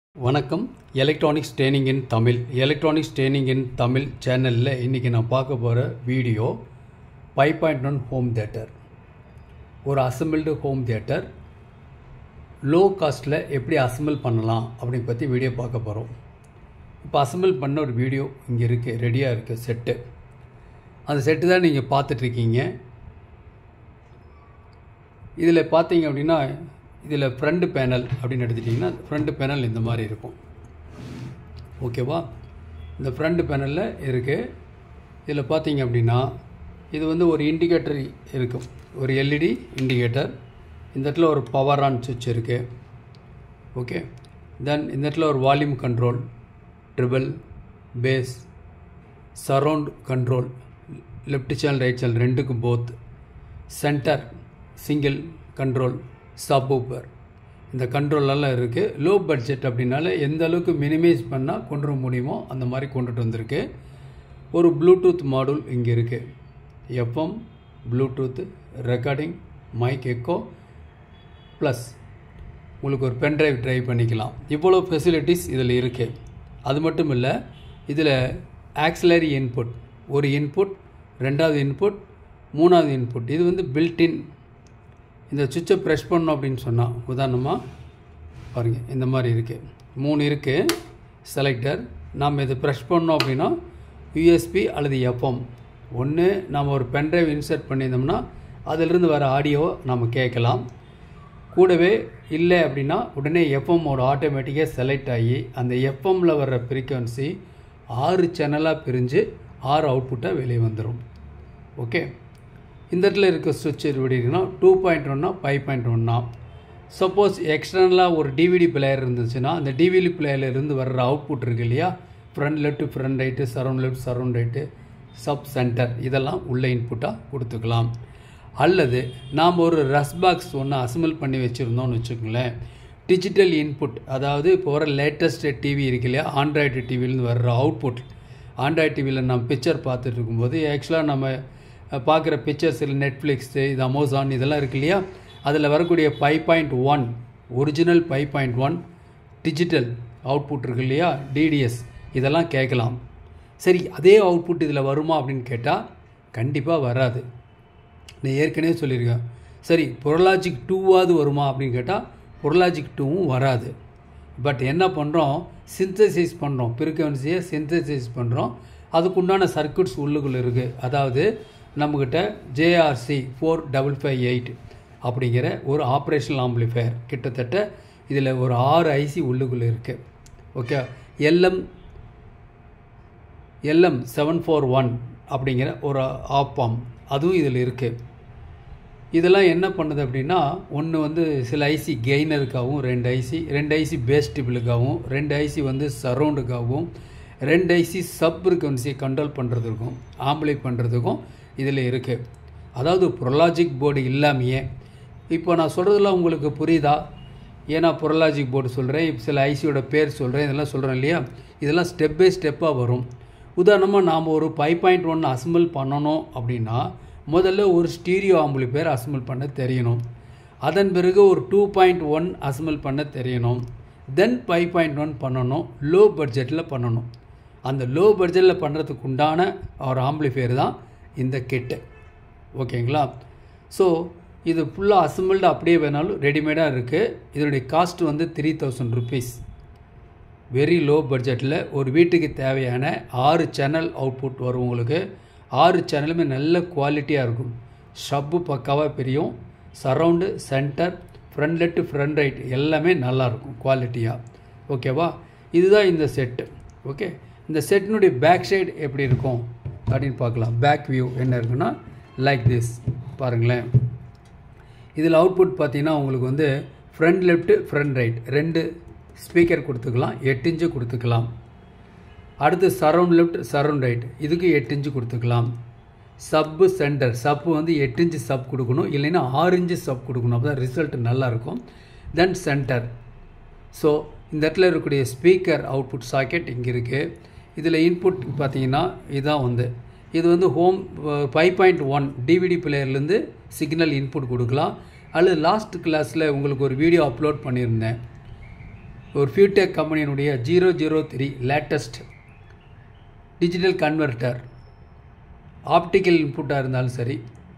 வணக்கம் electronics training in Tamil electronics training in Tamil சேனலில் இன்றைக்கி நான் பார்க்க போகிற video five point one home theatre ஒரு அசம்பிள்டு ஹோம் தேட்டர் லோ காஸ்ட்டில் எப்படி அசம்பிள் பண்ணலாம் அப்படின்னு பற்றி வீடியோ பார்க்க போகிறோம் இப்போ அசம்பிள் பண்ண ஒரு வீடியோ இங்கே இருக்குது ரெடியாக இருக்குது செட்டு அந்த செட்டு தான் நீங்கள் பார்த்துட்ருக்கீங்க இதில் பார்த்தீங்க அப்படின்னா இதில் ஃப்ரண்ட் பேனல் அப்படின்னு எடுத்துட்டிங்கன்னா ஃப்ரண்ட் பேனல் இந்த மாதிரி இருக்கும் ஓகேவா இந்த ஃப்ரண்ட் பேனலில் இருக்குது இதில் பார்த்தீங்க அப்படின்னா இது வந்து ஒரு இண்டிகேட்டர் இருக்கும் ஒரு எல்இடி இண்டிகேட்டர் இந்த இடத்துல ஒரு பவர் ஆன் சுவிட்ச் இருக்குது ஓகே தென் இந்த இடத்துல ஒரு volume control treble bass surround control left channel right channel ரெண்டுக்கும் both centre single control subwoofer இந்த கண்ட்ரோலெல்லாம் இருக்குது லோ பட்ஜெட் அப்படின்னால எந்த அளவுக்கு மினிமைஸ் பண்ணால் கொண்டு வர முடியுமோ அந்த மாதிரி கொண்டுட்டு வந்திருக்கு ஒரு ப்ளூடூத் மாடல் இங்கே இருக்குது FM Bluetooth recording mic echo plus உங்களுக்கு ஒரு பென்ட்ரைவ் ட்ரைவ் பண்ணிக்கலாம் இவ்வளோ ஃபெசிலிட்டிஸ் இதில் இருக்குது அது மட்டும் இல்லை இதில் ஆக்சிலரி இன்புட் ஒரு இன்புட் ரெண்டாவது இன்புட் மூணாவது இன்புட் இது வந்து பில்டின் இந்த சுவிட்சை ப்ரெஷ் பண்ணோம் அப்படின்னு சொன்னால் உதாரணமாக பாருங்கள் இந்த மாதிரி இருக்குது மூணு இருக்குது செலக்டர் நாம் இதை ப்ரெஷ் பண்ணோம் அப்படின்னா யூஎஸ்பி அல்லது எஃப்எம் ஒன்று நாம் ஒரு பென்ட்ரைவ் இன்சர்ட் பண்ணியிருந்தோம்னா அதிலிருந்து வர ஆடியோவை நம்ம கேட்கலாம் கூடவே இல்லை அப்படின்னா உடனே எஃப்எம்மோட ஆட்டோமேட்டிக்காக செலக்ட் ஆகி அந்த எஃப்எம்மில் வர்ற ஃப்ரீக்குவன்சி ஆறு சேனலாக பிரிஞ்சு ஆறு அவுட்புட்டாக வெளியே வந்துடும் ஓகே இந்த இடத்துல இருக்க சுவிட்ச் எப்படின்னா டூ பாயிண்ட் ஒன்னா ஃபைவ் பாயிண்ட் ஒன்னா சப்போஸ் எக்ஸ்டர்னலாக ஒரு டிவிடி பிளேயர் இருந்துச்சுன்னா அந்த டிவிடி பிளேயர்லேருந்து வர்ற அவுட்புட் இருக்கு இல்லையா front left front right surround left surround right sub centre இதெல்லாம் உள்ள இன்புட்டாக கொடுத்துக்கலாம் அல்லது நாம் ஒரு ரஸ் பாக்ஸ் ஒன்று அசம்பிள் பண்ணி வச்சுருந்தோம்னு வச்சுக்கோங்களேன் டிஜிட்டல் இன்புட் அதாவது இப்போ வர லேட்டஸ்ட் டிவி இருக்கு இல்லையா ஆண்ட்ராய்டு டிவிலேருந்து வர்ற அவுட்புட் ஆண்ட்ராய்டு டிவியில் நம்ம பிக்சர் பார்த்துட்டு இருக்கும்போது ஆக்சுவலாக நம்ம பார்க்குற பிக்சர்ஸ் இல்லை நெட்ஃப்ளிக்ஸு இது அமேசான் இதெல்லாம் இருக்கு இல்லையா அதில் வரக்கூடிய five point one original five point one digital output இருக்கு இல்லையா டிடிஎஸ் இதெல்லாம் கேட்கலாம் சரி அதே அவுட்புட் இதில் வருமா அப்படின்னு கேட்டால் கண்டிப்பாக வராது நான் ஏற்கனவே சொல்லியிருக்கேன் சரி பொருளாஜிக் டூவாவது வருமா அப்படின்னு கேட்டால் பொருளாஜிக் டூவும் வராது பட் என்ன பண்ணுறோம் சிந்தசைஸ் பண்ணுறோம் ஃப்ரீக்வன்சியை சிந்தசைஸ் பண்ணுறோம் அதுக்குண்டான சர்க்கியூட்ஸ் உள்ளுக்குள்ளே இருக்குது அதாவது நம்மக்கிட்ட JRC four double five eight அப்படிங்கிற ஒரு ஆப்ரேஷனல் ஆம்பிளிஃபயர் கிட்டத்தட்ட இதில் ஒரு ஆறு ஐசி உள்ளுக்குள்ளே இருக்குது okay LM LM seven four one அப்படிங்கிற ஒரு ஆப்பாம் அதுவும் இதில் இருக்குது இதெல்லாம் என்ன பண்ணுது அப்படின்னா ஒன்று வந்து சில ஐசி கெய்னருக்காகவும் ரெண்டு ஐசி ரெண்டு ஐசி பேஸ் டிபிளுக்காகவும் ரெண்டு ஐசி வந்து சரௌண்டுக்காகவும் ரெண்டு ஐசி சப் ஃப்ரீக்வன்சியை கண்ட்ரோல் பண்ணுறதுக்கும் ஆம்பிளை பண்ணுறதுக்கும் இதில் இருக்குது அதாவது ப்ரொலாஜிக் போர்டு இல்லாமையே இப்போ நான் சொல்கிறதுலாம் உங்களுக்கு புரியுதா ஏன்னா ப்ரொலாஜிக் போர்டு சொல்கிறேன் சில ஐசியோட பேர் சொல்கிறேன் இதெல்லாம் சொல்கிறேன் இல்லையா இதெல்லாம் ஸ்டெப் பை ஸ்டெப்பாக வரும் உதாரணமாக நாம் ஒரு ஃபைவ் பாயிண்ட் ஒன் அசம்பிள் பண்ணணும் அப்படின்னா முதல்ல ஒரு ஸ்டீரியோ ஆம்பிளிஃபயர் அசம்பிள் பண்ண தெரியணும் அதன் பிறகு ஒரு டூ பாயிண்ட் ஒன் அசம்பிள் பண்ண தெரியணும் தென் ஃபைவ் பாயிண்ட் ஒன் பண்ணணும் லோ பட்ஜெட்டில் பண்ணணும் அந்த லோ பட்ஜெட்டில் பண்ணுறதுக்கு உண்டான ஒரு ஆம்பிளிஃபயர் தான் இந்த கிட்டு ஓகேங்களா ஸோ இது ஃபுல்லாக அசம்பிள்டு அப்படியே வேணாலும் ரெடிமேடாக இருக்குது இதனுடைய காஸ்ட் வந்து three thousand rupees very low பட்ஜெட்டில் ஒரு வீட்டுக்கு தேவையான ஆறு சேனல் அவுட்புட் வரும் உங்களுக்கு ஆறு சேனலுமே நல்ல குவாலிட்டியாக இருக்கும் ஷப்பு பக்காவாக பிரியும் surround centre front left front right எல்லாமே நல்லாயிருக்கும் குவாலிட்டியாக ஓகேவா இதுதான் இந்த செட்டு ஓகே இந்த செட்டினுடைய பேக் சைடு எப்படி இருக்கும் அப்படின்னு பார்க்கலாம் பேக் வியூ என்ன இருக்குன்னா லைக் திஸ் பாருங்களேன் இதில் அவுட்புட் பார்த்தீங்கன்னா உங்களுக்கு வந்து ஃப்ரண்ட் லெஃப்ட் ஃப்ரண்ட் ரைட் ரெண்டு ஸ்பீக்கர் கொடுத்துக்கலாம் எட்டு இன்ச்சு கொடுத்துக்கலாம் அடுத்து சரவுண்ட் லெஃப்ட் சரவுண்ட் ரைட் இதுக்கு எட்டு இன்ச்சு கொடுத்துக்கலாம் சப்பு சென்டர் சப்பு வந்து எட்டு இன்ச்சு சப் கொடுக்கணும் இல்லைன்னா ஆறு இன்ச்சு சப் கொடுக்கணும் அப்போ தான் ரிசல்ட் நல்லாயிருக்கும் தென் சென்டர் ஸோ இந்த இடத்துல இருக்கக்கூடிய ஸ்பீக்கர் அவுட்புட் சாக்கெட் இங்கே இருக்குது இதில் இன்புட் பார்த்தீங்கன்னா இதுதான் வந்து இது வந்து home five point one DVD பிளேயர்லேருந்து சிக்னல் இன்புட் கொடுக்கலாம் அல்லது லாஸ்ட் கிளாஸில் உங்களுக்கு ஒரு வீடியோ அப்லோட் பண்ணியிருந்தேன் ஒரு ஃபியூடெக் கம்பெனியினுடைய zero zero three latest digital converter optical இன்புட்டாக இருந்தாலும் சரி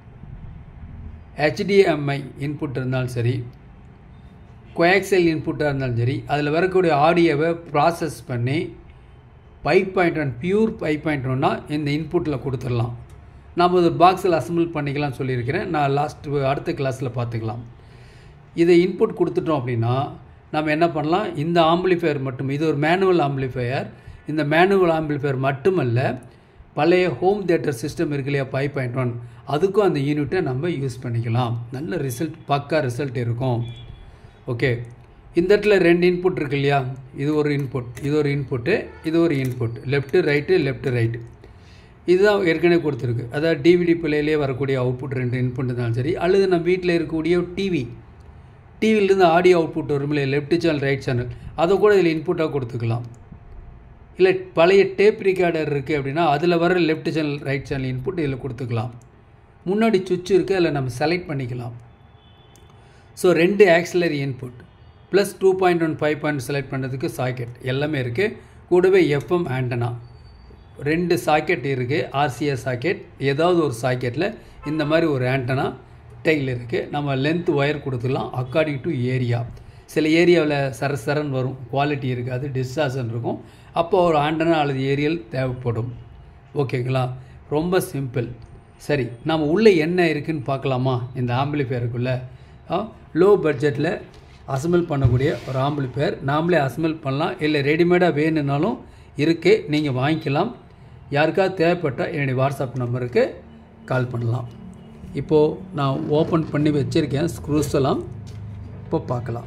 ஹெச்டிஎம்ஐ இன்புட் இருந்தாலும் சரி கோயாக்சல் இன்புட்டாக இருந்தாலும் சரி அதில் வரக்கூடிய ஆடியோவை ப்ராசஸ் பண்ணி five point one pure five point ஒன்னா இந்த இன்புட்டில் கொடுத்துடலாம் நாம் ஒரு பாக்ஸில் அசம்பிள் பண்ணிக்கலாம் சொல்லியிருக்கிறேன் நான் லாஸ்ட் அடுத்த கிளாஸில் பார்த்துக்கலாம் இதை இன்புட் கொடுத்துட்டோம் அப்படின்னா நம்ம என்ன பண்ணலாம் இந்த ஆம்பிளிஃபையர் மட்டும் இது ஒரு மேனுவல் ஆம்பிளிஃபையர் இந்த மேனுவல் ஆம்பிளிஃபையர் மட்டுமல்ல பழைய ஹோம் தியேட்டர் சிஸ்டம் இருக்கு இல்லையா ஃபைவ் பாயிண்ட் ஒன் அதுக்கும் அந்த யூனிட்டை நம்ம யூஸ் பண்ணிக்கலாம் நல்ல ரிசல்ட் பக்கா ரிசல்ட் இருக்கும் ஓகே இந்த இடத்துல ரெண்டு இன்புட் இருக்கு இல்லையா இது ஒரு இன்புட் இது ஒரு இன்புட்டு இது ஒரு input left right left right இதுதான் ஏற்கனவே கொடுத்துருக்கு அதாவது டிவிடி பிள்ளையிலே வரக்கூடிய அவுட்புட் ரெண்டு இன்புட் இருந்தாலும் சரி அல்லது நம்ம வீட்டில் இருக்கக்கூடிய டிவி டிவிலேருந்து ஆடியோ அவுட்புட் வரும் இல்லையா லெஃப்ட் சேனல் ரைட் சேனல் அதை கூட இதில் இன்புட்டாக கொடுத்துக்கலாம் இல்லை பழைய டேப் ரிகார்டர் இருக்குது அப்படின்னா அதில் வர left channel right channel input இதில் கொடுத்துக்கலாம் முன்னாடி சுவிட்ச் இருக்குது அதில் நம்ம செலக்ட் பண்ணிக்கலாம் ஸோ ரெண்டு auxiliary input plus two point one five point select பண்ணுறதுக்கு சாக்கெட் எல்லாமே இருக்குது கூடவே எஃப்எம் ஆண்டனா ரெண்டு சாக்கெட் இருக்குது ஆர்சிஎஸ் சாக்கெட் ஏதாவது ஒரு சாக்கெட்டில் இந்த மாதிரி ஒரு ஆண்டனா டெயில் இருக்குது நம்ம லென்த் ஒயர் கொடுத்துக்கலாம் அக்கார்டிங் டு ஏரியா சில ஏரியாவில் சர சரன் வரும் குவாலிட்டி இருக்காது டிஸ்டார்சன் இருக்கும் அப்போ ஒரு ஆண்டனா அல்லது ஏரியல் தேவைப்படும் ஓகேங்களா ரொம்ப சிம்பிள் சரி நம்ம உள்ளே என்ன இருக்குதுன்னு பார்க்கலாமா இந்த ஆம்பிளிஃபையருக்குள்ளே லோ பட்ஜெட்டில் அசம்பிள் பண்ணக்கூடிய ஒரு ஆம்பிளிஃபையர் நாமளே அசம்பிள் பண்ணலாம் இல்லை ரெடிமேடாக வேணும்னாலும் இருக்குது நீங்கள் வாங்கிக்கலாம் யாருக்காவது தேவைப்பட்டால் என்னுடைய வாட்ஸ்அப் நம்பருக்கு கால் பண்ணலாம் இப்போது நான் ஓப்பன் பண்ணி வச்சுருக்கேன் ஸ்க்ரூஸ் எல்லாம் இப்போ பார்க்கலாம்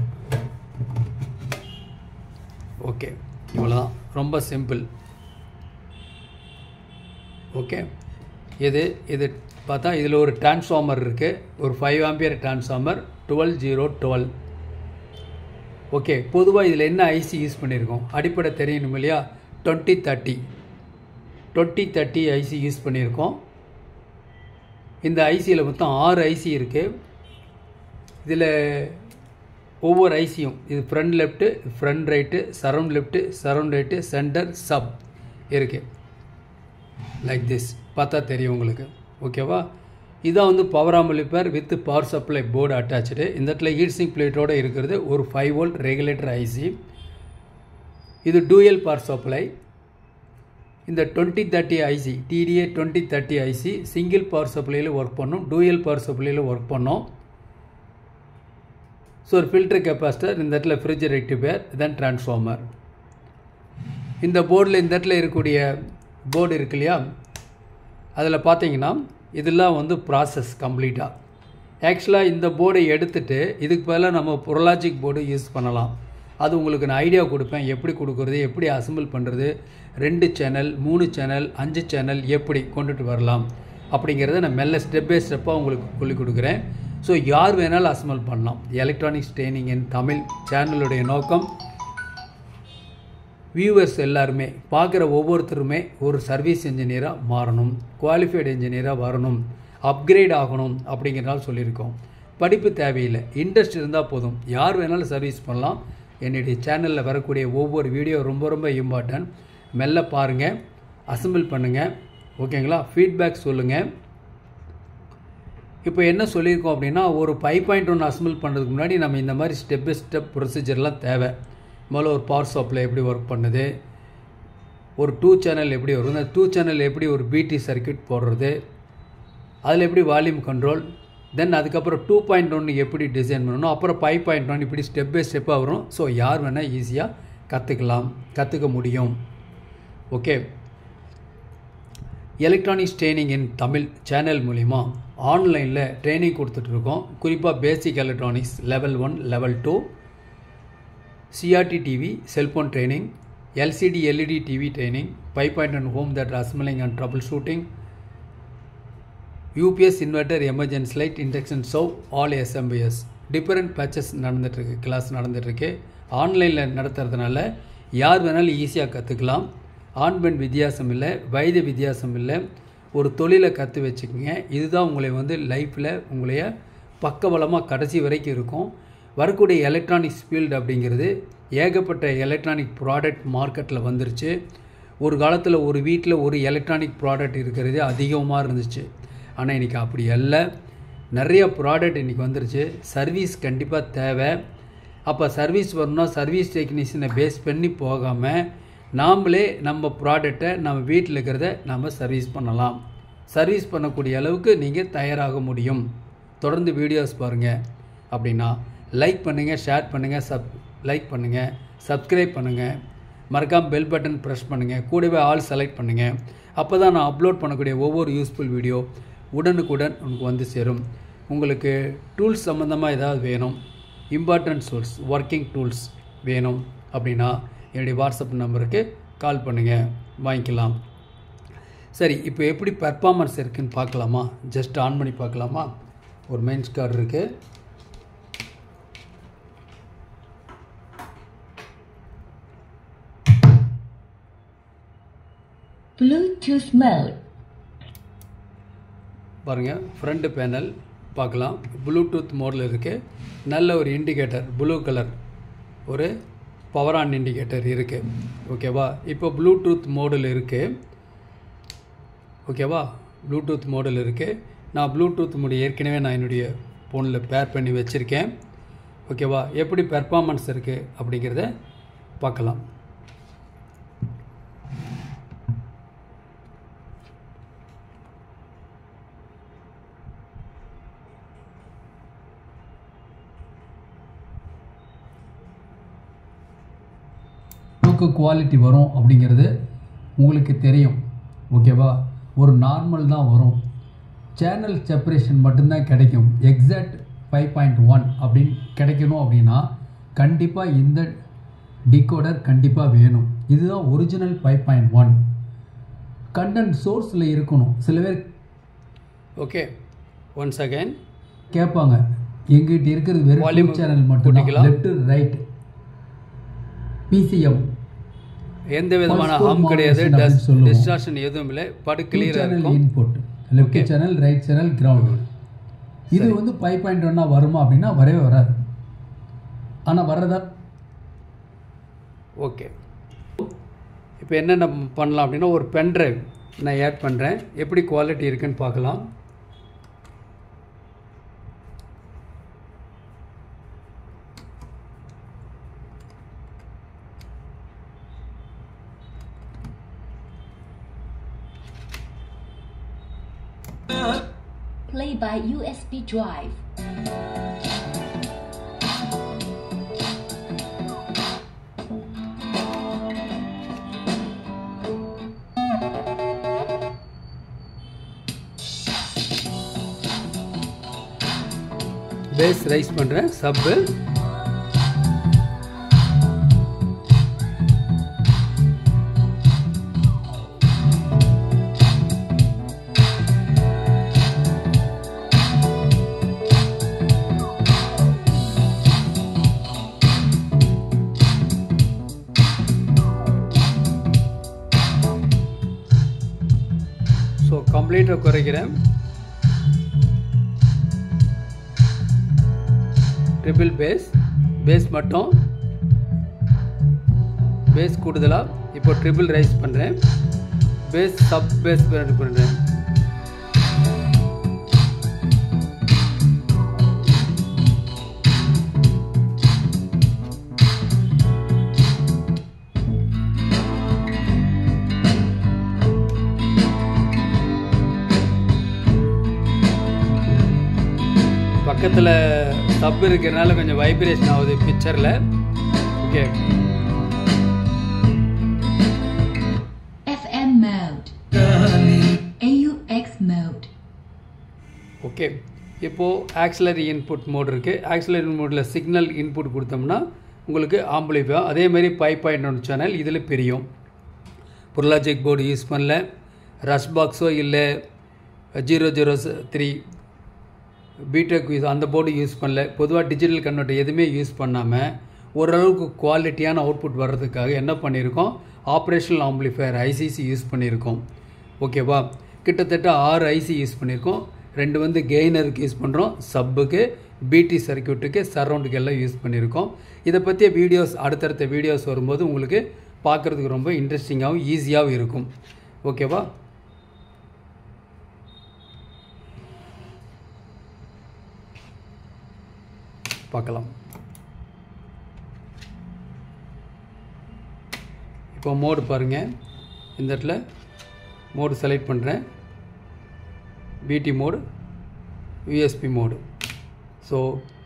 ஓகே இவ்வளோதான் ரொம்ப சிம்பிள் ஓகே இது இது பார்த்தா இதில் ஒரு டிரான்ஸ்ஃபார்மர் இருக்குது ஒரு five ampere transformer twelve zero twelve okay பொதுவாக இதில் என்ன ஐசி யூஸ் பண்ணியிருக்கோம் அடிப்படை தெரியணும் இல்லையா twenty thirty twenty thirty IC use பண்ணியிருக்கோம் இந்த ஐசியில் மொத்தம் ஆறு ஐசி இருக்குது இதில் ஒவ்வொரு ஐசியும் இது front left front right surround left surround right center sub இருக்குது லைக் திஸ் பார்த்தா தெரியும் உங்களுக்கு ஓகேவா இதான் வந்து power amplifier with power supply board attach இந்த இடத்துல ஹீட்ஸிங் பிளேட்டோடு இருக்கிறது ஒரு ஃபைவ் வோல்ட் ரெகுலேட்டர் ஐசி இது டூயல் பவர் சப்ளை இந்த twenty thirty IC TDA twenty thirty IC single power சப்ளையில் ஒர்க் பண்ணும் டூயல் பவர் சப்ளையில் ஒர்க் பண்ணோம் ஸோ ஒரு ஃபில்டர் கெப்பாசிட்டர் இந்த இடத்துல ஃப்ரிட்ஜ் ரெக்டிஃபயர் தென் டிரான்ஸ்ஃபார்மர் இந்த போர்டில் இந்த இடத்துல இருக்கக்கூடிய போர்டு இருக்கு இல்லையா அதில் பார்த்தீங்கன்னா இதெல்லாம் வந்து ப்ராசஸ் கம்ப்ளீட்டாக ஆக்சுவலாக இந்த போர்டை எடுத்துகிட்டு இதுக்கு பதிலாக நம்ம புரலாஜிக் போர்டு யூஸ் பண்ணலாம் அது உங்களுக்கு நான் ஐடியா கொடுப்பேன் எப்படி கொடுக்குறது எப்படி அசம்பிள் பண்ணுறது ரெண்டு சேனல் மூணு சேனல் அஞ்சு சேனல் எப்படி கொண்டுட்டு வரலாம் அப்படிங்கிறத நான் மெல்ல ஸ்டெப் பை ஸ்டெப்பாக உங்களுக்கு சொல்லிக் கொடுக்குறேன் ஸோ யார் வேணாலும் அசம்பிள் பண்ணலாம் எலக்ட்ரானிக்ஸ் ட்ரைனிங் இன் தமிழ் சேனலுடைய நோக்கம் வியூவர்ஸ் எல்லாருமே பார்க்குற ஒவ்வொருத்தருமே ஒரு சர்வீஸ் இன்ஜினியராக மாறணும் குவாலிஃபைடு இன்ஜினியராக வரணும் அப்கிரேட் ஆகணும் அப்படிங்கிறனால சொல்லியிருக்கோம் படிப்பு தேவையில்லை இன்ட்ரெஸ்ட் இருந்தால் போதும் யார் வேணாலும் சர்வீஸ் பண்ணலாம் என்னுடைய சேனலில் வரக்கூடிய ஒவ்வொரு வீடியோ ரொம்ப ரொம்ப இம்பார்ட்டன்ட் மெல்ல பாருங்கள் அசம்பிள் பண்ணுங்கள் ஓகேங்களா ஃபீட்பேக் சொல்லுங்கள் இப்போ என்ன சொல்லியிருக்கோம் அப்படின்னா ஒரு ஃபைவ் பாயிண்ட் ஒன் அசம்பிள் பண்ணுறதுக்கு முன்னாடி நம்ம இந்த மாதிரி ஸ்டெப் பை ஸ்டெப் ப்ரொசீஜர்லாம் தேவை முதல்ல ஒரு பவர் சப்ளை எப்படி ஒர்க் பண்ணுது ஒரு டூ சேனல் எப்படி வரும் இந்த டூ சேனல் எப்படி ஒரு பிடி சர்க்கியூட் போடுறது அதில் எப்படி வால்யூம் கண்ட்ரோல் தென் அதுக்கப்புறம் டூ பாயிண்ட் ஒன்று எப்படி டிசைன் பண்ணணும் அப்புறம் ஃபைவ் பாயிண்ட் ஒன் இப்படி ஸ்டெப் பை ஸ்டெப்பாக வரும் ஸோ யார் வேணால் ஈஸியாக கற்றுக்கலாம் கற்றுக்க முடியும் okay electronics training in Tamil channel மூலிமா ஆன்லைனில் ட்ரைனிங் கொடுத்துட்ருக்கோம் குறிப்பாக basic electronics level one level two CRT TV cellphone training LCD LED TV training five point one home that assembling and trouble shooting UPS inverter emergency light induction stove all SMPS different batches நடந்துகிட்ருக்கு class நடந்துகிட்ருக்கு ஆன்லைனில் நடத்துறதுனால யார் வேணாலும் ஈஸியாக கற்றுக்கலாம் ஆண் பெண் வித்தியாசம் இல்லை வயது வித்தியாசம் இல்லை ஒரு தொழிலை கற்று வச்சுக்கோங்க இதுதான் உங்களை வந்து லைஃப்பில் உங்களைய பக்கபலமாக கடைசி வரைக்கும் இருக்கும் வரக்கூடிய எலக்ட்ரானிக்ஸ் ஃபீல்டு அப்படிங்கிறது ஏகப்பட்ட எலக்ட்ரானிக் ப்ராடக்ட் மார்க்கெட்டில் வந்துருச்சு ஒரு காலத்தில் ஒரு வீட்டில் ஒரு எலக்ட்ரானிக் ப்ராடக்ட் இருக்கிறது அதிகமாக இருந்துச்சு ஆனால் இன்றைக்கி அப்படி அல்ல நிறைய ப்ராடக்ட் இன்றைக்கி வந்துருச்சு சர்வீஸ் கண்டிப்பாக தேவை அப்போ சர்வீஸ் வரணும்னா சர்வீஸ் டெக்னீஷியனை பேஸ் பண்ணி போகாமல் நாம்ளே நம்ம ப்ராடக்டை நம்ம வீட்டில் இருக்கிறத நம்ம சர்வீஸ் பண்ணலாம் சர்வீஸ் பண்ணக்கூடிய அளவுக்கு நீங்கள் தயாராக முடியும் தொடர்ந்து வீடியோஸ் பாருங்கள் அப்படின்னா லைக் பண்ணுங்கள் ஷேர் பண்ணுங்கள் சப் லைக் பண்ணுங்கள் சப்ஸ்கிரைப் பண்ணுங்கள் மறக்காம பெல் பட்டன் ப்ரெஸ் பண்ணுங்கள் கூடவே ஆல் செலக்ட் பண்ணுங்கள் அப்போ தான் நான் அப்லோட் பண்ணக்கூடிய ஒவ்வொரு யூஸ்ஃபுல் வீடியோ உடனுக்குடன் உங்களுக்கு வந்து சேரும் உங்களுக்கு டூல்ஸ் சம்மந்தமாக ஏதாவது வேணும் இம்பார்ட்டன்ட் டூல்ஸ் ஒர்க்கிங் டூல்ஸ் வேணும் அப்படின்னா என்னுடைய வாட்ஸ்அப் நம்பருக்கு கால் பண்ணுங்கள் வாங்கிக்கலாம் சரி இப்போ எப்படி பர்ஃபார்மன்ஸ் இருக்குன்னு பார்க்கலாமா ஜஸ்ட் ஆன் பண்ணி பார்க்கலாமா ஒரு மெயின்ஸ் கார்டு இருக்குது Bluetooth mode. பாருங்கள் ஃப்ரண்ட் பேனல் பார்க்கலாம் ப்ளூடூத் மோடில் இருக்குது நல்ல ஒரு இண்டிகேட்டர் ப்ளூ கலர் ஒரு பவர் ஆன் இண்டிகேட்டர் இருக்குது ஓகேவா இப்போ ப்ளூடூத் மோடில் இருக்குது ஓகேவா ப்ளூடூத் மோடில் இருக்குது நான் ப்ளூடூத் மோடு ஏற்கனவே நான் என்னுடைய ஃபோனில் பேர் பண்ணி வச்சுருக்கேன் ஓகேவா எப்படி பெர்ஃபார்மன்ஸ் இருக்குது அப்படிங்கிறத பார்க்கலாம் அளவுக்கு குவாலிட்டி வரும் அப்படிங்கிறது உங்களுக்கு தெரியும் ஓகேவா ஒரு நார்மல் தான் வரும் சேனல் செப்பரேஷன் மட்டும்தான் கிடைக்கும் எக்ஸாக்ட் ஃபைவ் பாயிண்ட் ஒன் அப்படின்னு கிடைக்கணும் அப்படின்னா கண்டிப்பாக இந்த டிகோடர் கண்டிப்பாக வேணும் இதுதான் original five point one content சோர்ஸில் இருக்கணும் சில பேர் ஓகே ஒன்ஸ் அகைன் கேட்பாங்க எங்கிட்ட இருக்கிறது வெறும் Volume சேனல் மட்டும் கூட்டிக்கலாம். லெஃப்ட் ரைட் பிசிஎம் எந்த விதமான Passport ஹார்ம் கிடையாது modulation அப்படின்னு சொல்லுவோம். டிஸ்டார்ஷன் எதுவும் இல்லை படு கிளியராக சேனல் இருக்கும் input left channel right channel ground இது வந்து ஃபைவ் பாயிண்ட் ஒன்னா வருமா அப்படின்னா வரவே வராது ஆனால் வர்றதா ஓகே இப்போ என்னென்ன பண்ணலாம் அப்படின்னா ஒரு பென் டிரைவ் நான் ஆட் பண்ணுறேன் எப்படி குவாலிட்டி இருக்குன்னு பார்க்கலாம் Play by USB drive. Bass rise பண்ணுறேன் சப்பு ஸோ கம்ப்ளீட்டாக குறைக்கிறேன் ட்ரிபிள் பேஸ் பேஸ் மட்டும் பேஸ் கூடுதலாக இப்போ ட்ரிபிள் ரைஸ் பண்ணுறேன் பேஸ் சப் பேஸ் பண்ணுறேன் பக்கத்தில் சப் இருக்கிறனால கொஞ்சம் வைப்ரேஷன் ஆகுது பிக்சரில் okay FM mode. AUX mode. Okay இப்போது ஆக்சிலரி இன்புட் மோட் இருக்குது ஆக்சிலரி மோடில் சிக்னல் இன்புட் கொடுத்தோம்னா உங்களுக்கு ஆம்பிளிஃபை அதே மாதிரி ஃபைவ் பாயிண்ட் ஒன் சேனல் இதில் பிரியும் புர்லாஜிக் போர்டு யூஸ் பண்ணல ரஷ் பாக்ஸோ இல்லை ஜீரோ ஜீரோ த்ரீ பிடெக் யூஸ் அந்த போர்டு யூஸ் பண்ணல பொதுவாக டிஜிட்டல் கன்வெர்ட்டர் எதுவுமே யூஸ் பண்ணாமல் ஓரளவுக்கு குவாலிட்டியான அவுட்புட் வர்றதுக்காக என்ன பண்ணியிருக்கோம் ஆப்ரேஷனல் ஆம்பிளிஃபையர் ஐசிசி யூஸ் பண்ணியிருக்கோம் ஓகேவா கிட்டத்தட்ட ஆறு ஐசி யூஸ் பண்ணியிருக்கோம் ரெண்டு வந்து கெய்னருக்கு யூஸ் பண்ணுறோம் சப்புக்கு பிடி சர்க்கியூட்டுக்கு சரௌண்டுக்கு எல்லாம் யூஸ் பண்ணியிருக்கோம் இதை பற்றிய வீடியோஸ் அடுத்தடுத்த வீடியோஸ் வரும்போது உங்களுக்கு பார்க்குறதுக்கு ரொம்ப இன்ட்ரெஸ்டிங்காகவும் ஈஸியாகவும் இருக்கும் ஓகேவா பார்க்கலாம் இப்போ மோடு பாருங்கள் இந்த இடத்துல மோடு செலக்ட் பண்ணுறேன் BT mode USB mode so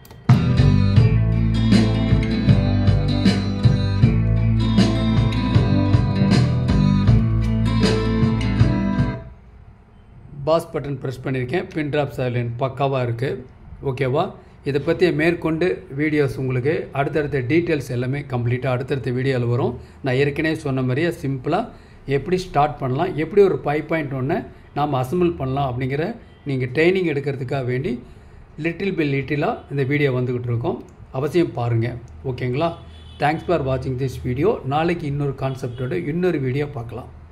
bass button press பண்ணியிருக்கேன் பின் ட்ராப் சைலண்ட் பக்காவாக இருக்குது ஓகேவா இதை பற்றிய மேற்கொண்டு வீடியோஸ் உங்களுக்கு அடுத்தடுத்த டீட்டெயில்ஸ் எல்லாமே கம்ப்ளீட்டாக அடுத்தடுத்த வீடியோவில் வரும் நான் ஏற்கனவே சொன்ன மாதிரியே சிம்பிளாக எப்படி ஸ்டார்ட் பண்ணலாம் எப்படி ஒரு ஃபைவ் பாயிண்ட் ஒன்று நாம் அசம்பிள் பண்ணலாம் அப்படிங்கிற நீங்கள் ட்ரைனிங் எடுக்கிறதுக்காக வேண்டி லிட்டில் பை லிட்டிலாக இந்த வீடியோ வந்துக்கிட்டு இருக்கோம் அவசியம் பாருங்கள் ஓகேங்களா தேங்க்ஸ் ஃபார் வாட்சிங் திஸ் வீடியோ நாளைக்கு இன்னொரு கான்செப்டோட இன்னொரு வீடியோ பார்க்கலாம்